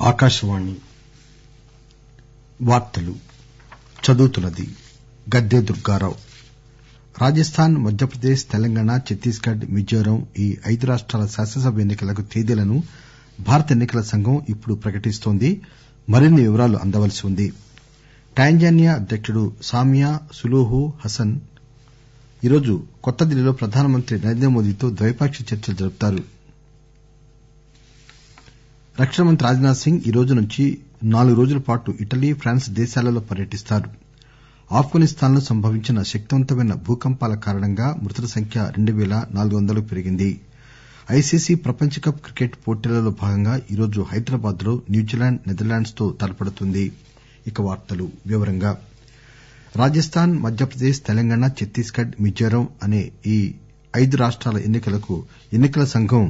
దుర్గారావు రాజస్థాన్ మధ్యప్రదేశ్ తెలంగాణ ఛత్తీస్ గఢ్ మిజోరాం ఈ ఐదు రాష్టాల శాసనసభ ఎన్ని కలకు తేదీలను భారత ఎన్ని కల సంఘం ఇప్పుడు ప్రకటిస్తోంది మరిన్ని వివరాలు అందవలసి ఉంది టాంజానియా అధ్యకుడు సామియా సులుహు హసన్ ఈరోజు కొత్త ఢిల్లీలో ప్రధానమంత్రి నరేంద్రమోదీతో ద్వైపాక్షిక చర్చలు జరుపుతారు రక్షణ మంత్రి రాజ్ నాథ్ సింగ్ ఈరోజు నుంచి నాలుగు రోజుల పాటు ఇటలీ ఫ్రాన్స్ దేశాలలో పర్యటిస్తారు ఆఫ్ఘనిస్తాన్ లో సంభవించిన శక్తివంతమైన భూకంపాల కారణంగా మృతుల సంఖ్య రెండు పేల నాలుగు వందలకు పెరిగింది ఐసీసీ ప్రపంచ కప్ క్రికెట్ పోటీలలో భాగంగా ఈరోజు హైదరాబాద్ లో న్యూజిలాండ్ నెదర్లాండ్స్ తో తలపడుతుంది రాజస్థాన్ మధ్యప్రదేశ్ తెలంగాణ ఛత్తీస్ గఢ్ మిజోరాం అనే ఈ ఐదు రాష్టాల ఎన్ని కలకు ఎన్ని కల సంఘం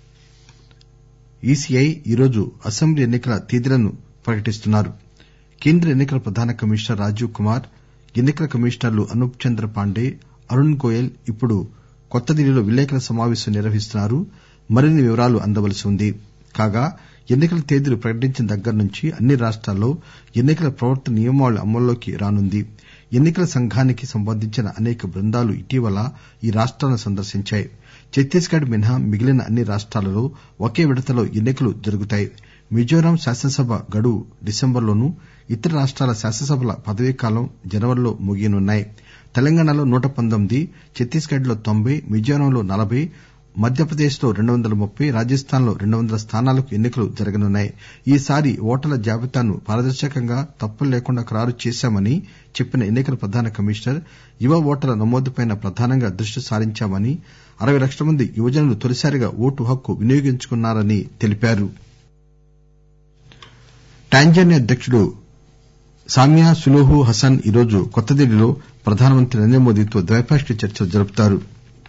ఈసీఐ ఈరోజు అసెంబ్లీ ఎన్ని కల తేదీలను ప్రకటిస్తున్నారు కేంద్ర ఎన్ని కల ప్రధాన కమిషనర్ రాజీవ్ కుమార్ ఎన్ని కల కమిషనర్లు అనూప్ చంద్ర పాండే అరుణ్ గోయల్ ఇప్పుడు కొత్త ఢిల్లీలో విలేకరుల సమావేశం నిర్వహిస్తున్నారు మరిన్ని వివరాలు అందవలసి ఉంది కాగా ఎన్ని కల తేదీలు ప్రకటించిన దగ్గర నుంచి అన్ని రాష్టాల్లో ఎన్ని కల ప్రవర్తన నియమావళి అమల్లోకి రానుంది ఎన్ని కల సంఘానికి సంబంధించిన అనేక బృందాలు ఇటీవల ఈ రాష్టాలను సందర్శించాయి ఛత్తీస్ గఢ్ మినహా మిగిలిన అన్ని రాష్టాలలో ఒకే విడతలో ఎన్ని కలు జరుగుతాయి మిజోరాం శాసనసభ గడువు డిసెంబర్లోనూ ఇతర రాష్టాల శాసనసభల పదవీకాలం జనవరిలో ముగియనున్నాయి తెలంగాణలో నూట పంతొమ్మిది ఛత్తీస్ గఢ్ లో తొంభై మిజోరాంలో నలభై మధ్యప్రదేశ్ లో రెండు వందల ముప్పై రాజస్థాన్ లో రెండు వందల స్థానాలకు ఎన్ని కలు జరగనున్నాయి ఈసారి ఓటర్ల జాబితాను పారదర్శకంగా తప్పులు లేకుండా ఖరారు చేశామని చెప్పిన ఎన్ని కల ప్రధాన కమిషనర్ యువ ఓటర్ల నమోదుపై ప్రధానంగా దృష్టి సారించామని అరవై లక్షల మంది యువజనులు తొలిసారిగా ఓటు హక్కు వినియోగించుకున్నారని తెలిపారు టాంజానియా అధ్యకుడు సామియా సులుహు హసన్ ఈరోజు కొత్త ఢిల్లీలో ప్రధానమంత్రి నరేంద్రమోదీతో ద్వైపాక్షిక చర్చలు జరుపుతారు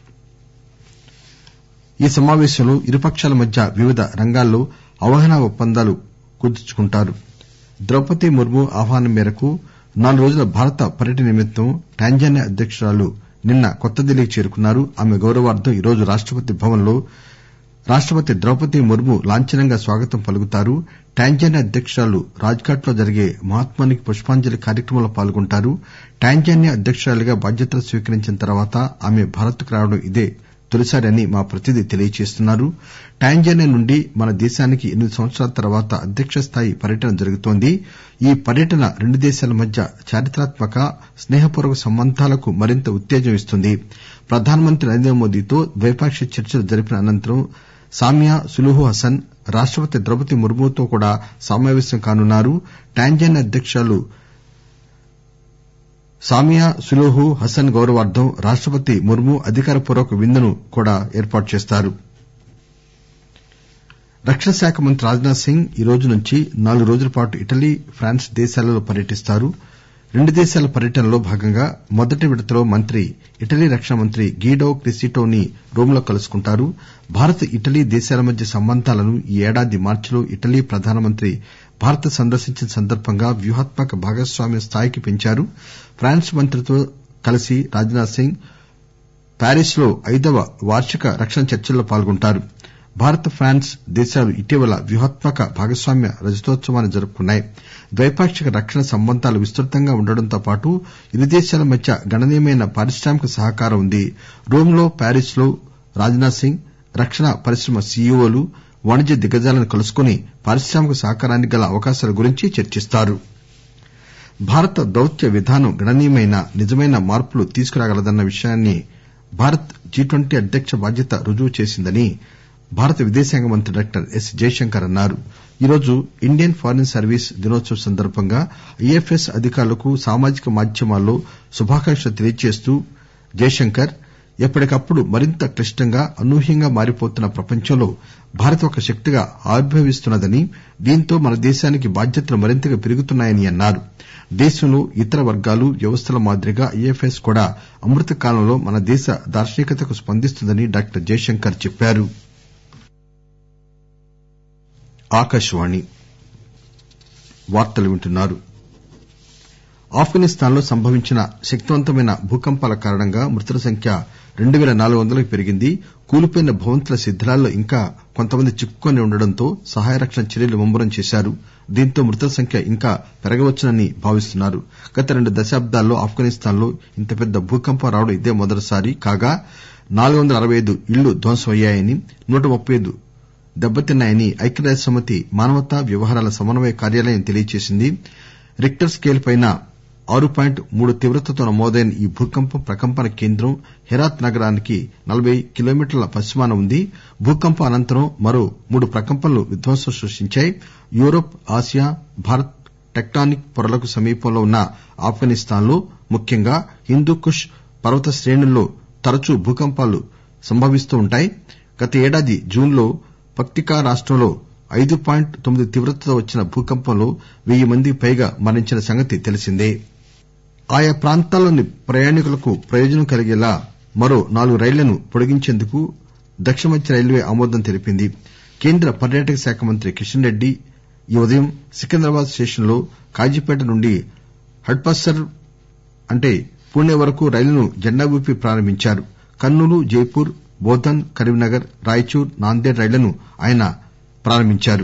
ఈ సమావేశంలో ఇరుపక్షాల మధ్య వివిధ రంగాల్లో అవగాహనా ఒప్పందాలు కుదుర్చుకుంటారు ద్రౌపది ముర్ము ఆహ్వానం మేరకు నాలుగు రోజుల భారత పర్యటన నిమిత్తం టాంజానియా అధ్యకురాలు నిన్న కొత్త ఢిల్లీకి చేరుకున్నారు ఆమె గౌరవార్దం ఈరోజు రాష్టపతి భవన్ లో రాష్టపతి ద్రౌపది ముర్ము లాంఛనంగా స్వాగతం పలుకుతారు టాంజానియా అధ్యకురాలు రాజ్ ఘాట్ లో జరిగే మహాత్మునికి పుష్పాంజలి కార్యక్రమంలో పాల్గొంటారు టాంజానియా అధ్యకురాలిగా బాధ్యతలు స్వీకరించిన తర్వాత ఆమె భారత్ కు రావడం ఇదే తొలిసారి అని మా ప్రతినిధి తెలియజేస్తున్నారు టాంజానియా నుండి మన దేశానికి ఎనిమిది సంవత్సరాల తర్వాత అధ్యక్ష స్థాయి పర్యటన జరుగుతోంది ఈ పర్యటన రెండు దేశాల మధ్య చారిత్రాత్మక స్నేహపూర్వక సంబంధాలకు మరింత ఉత్తేజం ఇస్తుంది ప్రధానమంత్రి నరేంద్రమోదీతో ద్వైపాక్షిక చర్చలు జరిపిన అనంతరం సామియా సులుహు హసన్ రాష్టపతి ద్రౌపది ముర్ముతో కూడా సమావేశం కానున్నారు టాంజానియా అధ్యకురాలు సామియా సులుహు హసన్ గౌరవార్దం రాష్టపతి ముర్ము అధికార పూర్వక విందును కూడా ఏర్పాటు చేస్తారు రక్షణ శాఖ మంత్రి రాజ్ నాథ్ సింగ్ ఈరోజు నుంచి నాలుగు రోజుల పాటు ఇటలీ ఫ్రాన్స్ దేశాలలో పర్యటిస్తారు రెండు దేశాల పర్యటనలో భాగంగా మొదటి విడతలో మంత్రి ఇటలీ రక్షణ మంత్రి గీడో క్రిసిటోని రోమ్ లో కలుసుకుంటారు భారత్ ఇటలీ దేశాల మధ్య సంబంధాలను ఈ ఏడాది మార్చిలో ఇటలీ ప్రధానమంత్రి భారత్ సందర్శించిన సందర్బంగా వ్యూహాత్మక భాగస్వామ్య స్థాయికి పెంచారు ఫ్రాన్స్ మంత్రితో కలిసి రాజ్ నాథ్ సింగ్ ప్యారిస్ లో ఐదవ వార్షిక రక్షణ చర్చల్లో పాల్గొంటారు భారత్ ఫ్రాన్స్ దేశాలు ఇటీవల వ్యూహాత్మక భాగస్వామ్య రజతోత్సవాన్ని జరుపుకున్నాయి ద్వైపాక్షిక రక్షణ సంబంధాలు విస్తృతంగా ఉండడంతో పాటు ఇరు దేశాల మధ్య గణనీయమైన పారిశ్రామిక సహకారం ఉంది రోమ్ లో ప్యారిస్ లో రాజ్ నాథ్ సింగ్ రక్షణ పరిశ్రమ సీఈవోలు వాణిజ్య దిగ్గజాలను కలుసుకుని పారిశ్రామిక సహకారానికి గల అవకాశాల గురించి చర్చిస్తారు భారత దౌత్య విధానం గణనీయమైన నిజమైన మార్పులు తీసుకురాగలదన్న విషయాన్ని భారత్ జి ట్వంటీ అధ్యక్ష బాధ్యత రుజువు చేసిందని భారత విదేశాంగ మంత్రి డాక్టర్ ఎస్ జైశంకర్ అన్నారు ఈరోజు ఇండియన్ ఫారిన్ సర్వీస్ దినోత్సవం సందర్బంగా ఐఎఫ్ఎస్ అధికారులకు సామాజిక మాధ్యమాల్లో శుభాకాంక్షలు తెలియజేస్తూ జైశంకర్ ఎప్పటికప్పుడు మరింత క్లిష్టంగా అనూహ్యంగా మారిపోతున్న ప్రపంచంలో భారత్ ఒక శక్తిగా ఆవిర్భవిస్తున్నదని దీంతో మన దేశానికి బాధ్యతలు మరింతగా పెరుగుతున్నాయని అన్నారు దేశంలో ఇతర వర్గాలు వ్యవస్థల మాదిరిగా ఐఎఫ్ఎస్ కూడా అమృత కాలంలో మన దేశ దార్శనికతకు స్పందిస్తుందని డాక్టర్ జైశంకర్ చెప్పారు ఆఫ్ఘనిస్తాన్ లో సంభవించిన శక్తివంతమైన భూకంపాల కారణంగా మృతుల సంఖ్య రెండు పేల నాలుగు వందలకు పెరిగింది కూలిపోయిన భవంతుల శిథిలాల్లో ఇంకా కొంతమంది చిక్కుకుని ఉండడంతో సహాయ రక్షణ చర్యలు ముమ్మరం చేశారు దీంతో మృతుల సంఖ్య ఇంకా పెరగవచ్చునని భావిస్తున్నారు గత రెండు దశాబ్దాల్లో ఆఫ్ఘనిస్తాన్ లో ఇంత పెద్ద భూకంపం రావడం ఇదే మొదటిసారి కాగా నాలుగు వందల అరవై ఐదు ఇళ్లు ధ్వంసమయ్యాయని నూట ముప్పై ఐదు దెబ్బతిన్నాయని ఐక్యరాజ్యసమితి మానవతా వ్యవహారాల సమన్వయ కార్యాలయం తెలియజేసింది రిక్టర్ స్కేల్ పై ఆరు పాయింట్ మూడు తీవ్రతతో నమోదైన ఈ భూకంపం ప్రకంపన కేంద్రం హెరాత్ నగరానికి నలబై కిలోమీటర్ల పశ్చిమాన ఉంది భూకంపం అనంతరం మరో మూడు ప్రకంపనలు విధ్వంసం సృష్టించాయి యూరోప్ ఆసియా భారత్ టెక్టానిక్ పొరలకు సమీపంలో ఉన్న ఆఫ్ఘనిస్తాన్ లో ముఖ్యంగా హిందూకుష్ పర్వత శ్రేణుల్లో తరచూ భూకంపాలు సంభవిస్తూ ఉంటాయి గత ఏడాది జూన్ లో పక్తికా రాష్టంలో ఐదు పాయింట్ తొమ్మిది తీవ్రతతో వచ్చిన భూకంపంలో వెయ్యి మందికి పైగా మరణించిన సంగతి తెలిసిందే ఆయా ప్రాంతాల్లోని ప్రయాణికులకు ప్రయోజనం కలిగేలా మరో నాలుగు రైళ్లను పొడిగించేందుకు దక్షిణ మధ్య రైల్వే ఆమోదం తెలిపింది కేంద్ర పర్యాటక శాఖ మంత్రి కిషన్ రెడ్డి ఈ ఉదయం సికింద్రాబాద్ స్టేషన్ లో కాజీపేట నుండి హడ్పసర్ అంటే పూణె వరకు రైలును జెండా ఊపి ప్రారంభించారు కర్నూలు జైపూర్ బోధన్ కరీంనగర్ రాయచూర్ నాందేడ్ రైళ్లను ఆయన ప్రారంభించారు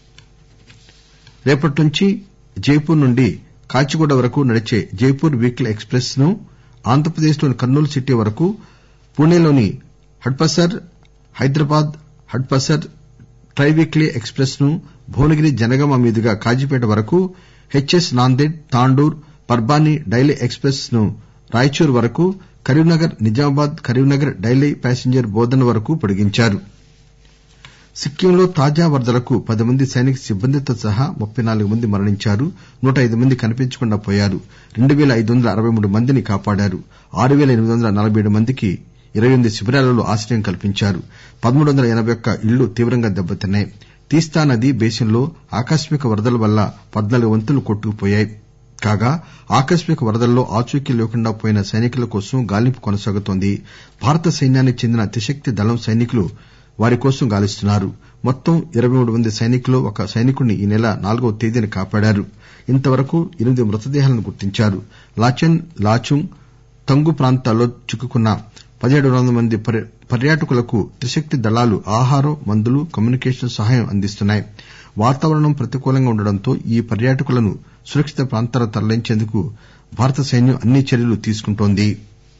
రేపటి నుంచి జైపూర్ నుండి కాచిగూడ వరకు నడిచే జైపూర్ వీక్లీ ఎక్స్ ప్రెస్ ను ఆంధ్రప్రదేశ్ లోని కర్నూలు సిటీ వరకు పూణెలోని Hadapsar Hyderabad Hadapsar tri weekly express ను భువనగిరి జనగామ మీదుగా కాజీపేట వరకు HS Nanded Tandur Parbhani daily express ను రాయచూర్ వరకు కరీంనగర్ నిజామాబాద్ కరీంనగర్ డైలీ ప్యాసింజర్ బోధన్ వరకు పొడిగించారు సిక్కింలో తాజా వరదలకు పది మంది సైనిక సిబ్బందితో సహా ముప్పై నాలుగు మంది మరణించారు నూట ఐదు మంది కనిపించకుండా పోయారు రెండు పేల ఐదు వందల అరవై మూడు మందిని కాపాడారు ఆరు పేల ఎనిమిది వందల నలబై ఏడు మందికి ఇరవై ఎనిమిది శిబిరాలలో ఆశ్రయం కల్పించారు పదమూడు వందల ఎనబై ఒక్క ఇళ్లు తీవ్రంగా దెబ్బతిన్నాయి తీస్తా నదీ బేసిన్ లో ఆకస్మిక వరదల వల్ల పద్నాలుగు వంతెనలు కొట్టుకుపోయాయి కాగా ఆకస్మిక వరదల్లో ఆచూకీ లేకుండా పోయిన సైనికుల కోసం గాలింపు కొనసాగుతోంది భారత సైన్యానికి చెందిన త్రిశక్తి దళం సైనికులు వారి కోసం గాలిస్తున్నారు మొత్తం ఇరవై మూడు మంది సైనికుల్లో ఒక సైనికుడిని ఈ నెల నాలుగవ తేదీన కాపాడారు ఇంతవరకు ఎనిమిది మృతదేహాలను గుర్తించారు లాచెన్ లాచుంగ్ తంగు ప్రాంతాల్లో చిక్కుకున్న పదిహేడు వందల మంది పర్యాటకులకు త్రిశక్తి దళాలు ఆహారం మందులు కమ్యూనికేషన్ సహాయం అందిస్తున్నాయి వాతావరణం ప్రతికూలంగా ఉండడంతో ఈ పర్యాటకులను సురక్షిత ప్రాంతాలకు తరలించేందుకు భారత సైన్యం అన్ని చర్యలు తీసుకుంటోంది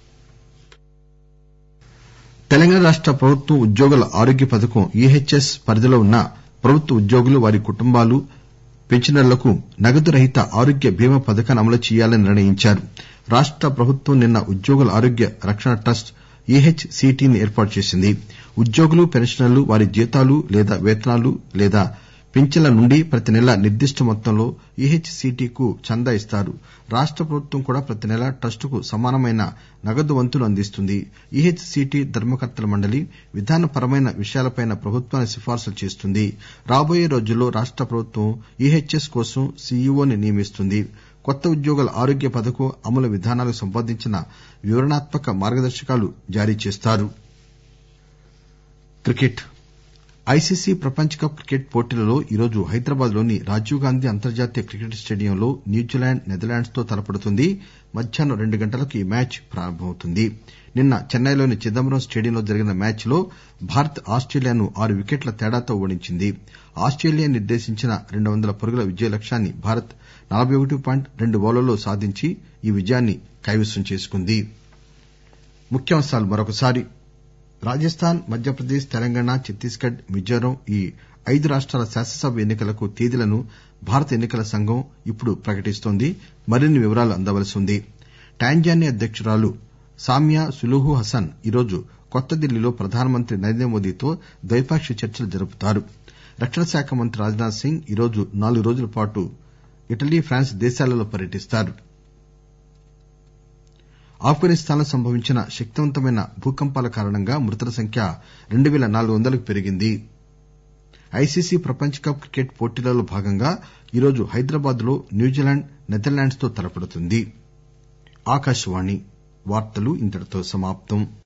తెలంగాణ రాష్ట ప్రభుత్వం ఉద్యోగుల ఆరోగ్య పథకం ఈహెచ్ఎస్ పరిధిలో ఉన్న ప్రభుత్వ ఉద్యోగులు వారి కుటుంబాలు పెన్షనర్లకు నగదు రహిత ఆరోగ్య బీమా పథకాన్ని అమలు చేయాలని నిర్ణయించారు రాష్ట ప్రభుత్వం నిన్న ఉద్యోగుల ఆరోగ్య రక్షణ ట్రస్ట్ ఈహెచ్ సిటిని ఏర్పాటు చేసింది ఉద్యోగులు పెన్షనర్లు వారి జీతాలు లేదా వేతనాలు లేదా పింఛన్ల నుండి ప్రతి నెలా నిర్దిష్ట మొత్తంలో ఈహెచ్ సిటికు చందా ఇస్తారు రాష్ట ప్రభుత్వం కూడా ప్రతి నెలా ట్రస్టుకు సమానమైన నగదు వంతును అందిస్తుంది ఈహెచ్ సిటి ధర్మకర్తల మండలి విధానపరమైన విషయాలపై ప్రభుత్వానికి సిఫార్సులు చేస్తుంది రాబోయే రోజుల్లో రాష్ట ప్రభుత్వం ఈహెచ్ఎస్ కోసం సిఇఓని నియమిస్తుంది కొత్త ఉద్యోగుల ఆరోగ్య పథకం అమలు విధానాలకు సంబంధించిన వివరణాత్మక మార్గదర్శకాలు జారీ చేస్తారు ఐసీసీ ప్రపంచ కప్ క్రికెట్ పోటీలలో ఈరోజు హైదరాబాద్ లోని రాజీవ్ గాంధీ అంతర్జాతీయ క్రికెట్ స్టేడియంలో న్యూజిలాండ్ నెదర్లాండ్స్ తో తలపడుతుంది మధ్యాహ్నం రెండు గంటలకు ఈ మ్యాచ్ ప్రారంభమవుతుంది నిన్న చెన్నైలోని చిదంబరం స్టేడియంలో జరిగిన మ్యాచ్ లో భారత్ ఆస్టేలియాను ఆరు వికెట్ల తేడాతో ఓడించింది ఆస్టేలియా నిర్దేశించిన రెండు వందల పరుగుల విజయ లక్ష్యాన్ని భారత్ నలబై ఒకటి పాయింట్ రెండు ఓవర్లలో సాధించి ఈ విజయాన్ని కైవసం చేసుకుంది రాజస్థాన్ మధ్యప్రదేశ్ తెలంగాణ ఛత్తీస్ గఢ్ మిజోరం ఈ ఐదు రాష్టాల శాసనసభ ఎన్ని కలకు తేదీలను భారత ఎన్ని కల సంఘం ఇప్పుడు ప్రకటిస్తోంది మరిన్ని వివరాలు అందవలసి ఉంది టాంజానియా అధ్యకురాలు సామియా సులుహు హసన్ ఈరోజు కొత్త ఢిల్లీలో ప్రధానమంత్రి నరేంద్రమోదీతో ద్వైపాక్షిక చర్చలు జరుపుతారు రక్షణ శాఖ మంత్రి రాజ్ నాథ్ సింగ్ ఈరోజు నాలుగు రోజుల పాటు ఇటలీ ఫ్రాన్స్ దేశాలలో పర్యటిస్తారు ఆఫ్ఘనిస్తాన్ లో సంభవించిన శక్తివంతమైన భూకంపాల కారణంగా మృతుల సంఖ్య రెండు పేల నాలుగు వందలకు పెరిగింది ఐసీసీ ప్రపంచ కప్ క్రికెట్ పోటీలలో భాగంగా ఈరోజు హైదరాబాద్ లో న్యూజిలాండ్ నెదర్లాండ్స్ తో తలపడుతుంది